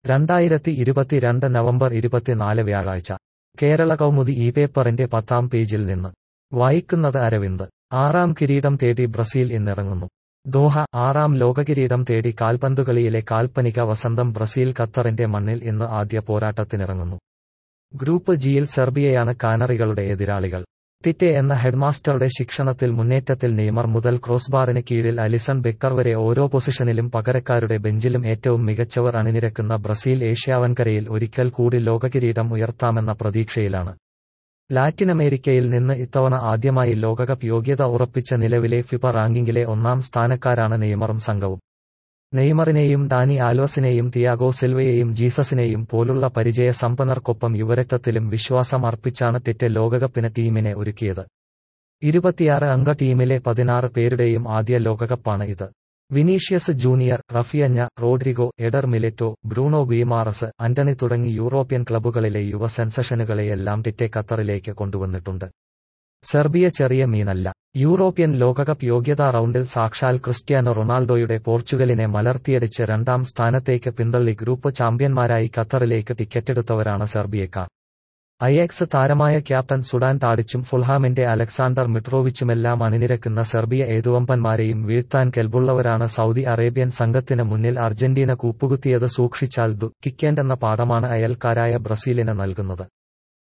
രണ്ടായിരത്തി ഇരുപത്തിരണ്ട് നവംബർ ഇരുപത്തിനാല് വ്യാഴാഴ്ച കേരള കൗമുദി ഈ പേപ്പറിന്റെ പത്താം പേജിൽ നിന്ന് വായിക്കുന്നത് അരവിന്ദ് ആറാം കിരീടം തേടി ബ്രസീൽ ഇന്നിറങ്ങുന്നു ദോഹ ആറാം ലോകകിരീടം തേടി കാൽപന്തുകളിയിലെ കാൽപ്പനിക വസന്തം ബ്രസീൽ ഖത്തറിന്റെ മണ്ണിൽ ഇന്ന് ആദ്യ പോരാട്ടത്തിനിറങ്ങുന്നു ഗ്രൂപ്പ് ജിയിൽ സെർബിയയാണ് കാനറികളുടെ എതിരാളികൾ ടിറ്റെ എന്ന ഹെഡ്മാസ്റ്ററുടെ ശിക്ഷണത്തിൽ മുന്നേറ്റത്തിൽ നെയ്മർ മുതൽ ക്രോസ്ബാറിന് കീഴിൽ അലിസൺ ബെക്കർ വരെ ഓരോ പൊസിഷനിലും പകരക്കാരുടെ ബെഞ്ചിലും ഏറ്റവും മികച്ചവർ അണിനിരക്കുന്ന ബ്രസീൽ ഏഷ്യാവൻകരയിൽ ഒരിക്കൽ കൂടി ലോകകിരീടം ഉയർത്താമെന്ന പ്രതീക്ഷയിലാണ് ലാറ്റിനമേരിക്കയിൽ നിന്ന് ഇത്തവണ ആദ്യമായി ലോകകപ്പ് യോഗ്യത ഉറപ്പിച്ച നിലവിലെ ഫിഫ റാങ്കിങ്ങിലെ ഒന്നാം സ്ഥാനക്കാരാണ് നെയ്മറും സംഘവും നെയ്മറിനെയും ഡാനി ആൽവസിനെയും തിയാഗോ സിൽവയെയും ജീസസിനെയും പോലുള്ള പരിചയ സമ്പന്നർക്കൊപ്പം യുവരക്തത്തിലും വിശ്വാസം അർപ്പിച്ചാണ് ടിറ്റെ ലോകകപ്പിന് ടീമിനെ ഒരുക്കിയത് ഇരുപത്തിയാറ് അംഗ ടീമിലെ പതിനാറ് പേരുടെയും ആദ്യ ലോകകപ്പാണ് ഇത് Vinicius junior Raphinha Rodrigo Eder Militao Bruno Guimaraes Antony തുടങ്ങി യൂറോപ്യൻ ക്ലബ്ബുകളിലെ യുവ സെൻസഷനുകളെയെല്ലാം ടിറ്റെ ഖത്തറിലേക്ക് കൊണ്ടുവന്നിട്ടുണ്ട് സെർബിയ ചെറിയ മീനല്ല യൂറോപ്യൻ ലോകകപ്പ് യോഗ്യതാ റൗണ്ടിൽ സാക്ഷാൽ ക്രിസ്ത്യാനോ റൊണാൾഡോയുടെ പോർച്ചുഗലിനെ മലർത്തിയടിച്ച് രണ്ടാം സ്ഥാനത്തേക്ക് പിന്തള്ളി ഗ്രൂപ്പ് ചാമ്പ്യന്മാരായി ഖത്തറിലേക്ക് ടിക്കറ്റെടുത്തവരാണ് സെർബിയക്കാർ ഐഎക്സ് താരമായ ക്യാപ്റ്റൻ സുഡാൻ താടിച്ചും ഫുൾഹാമിന്റെ അലക്സാണ്ടർ മിട്രോവിച്ചുമെല്ലാം അണിനിരക്കുന്ന സെർബിയ ഏതുവമ്പന്മാരെയും വീഴ്ത്താൻ കെൽബുള്ളവരാണ് സൗദി അറേബ്യൻ സംഘത്തിന് മുന്നിൽ അർജന്റീന കൂപ്പുകുത്തിയത് സൂക്ഷിച്ചാൽ ദുഃഖിക്കേണ്ടെന്ന പാഠമാണ് അയൽക്കാരായ ബ്രസീലിന് നൽകുന്നത്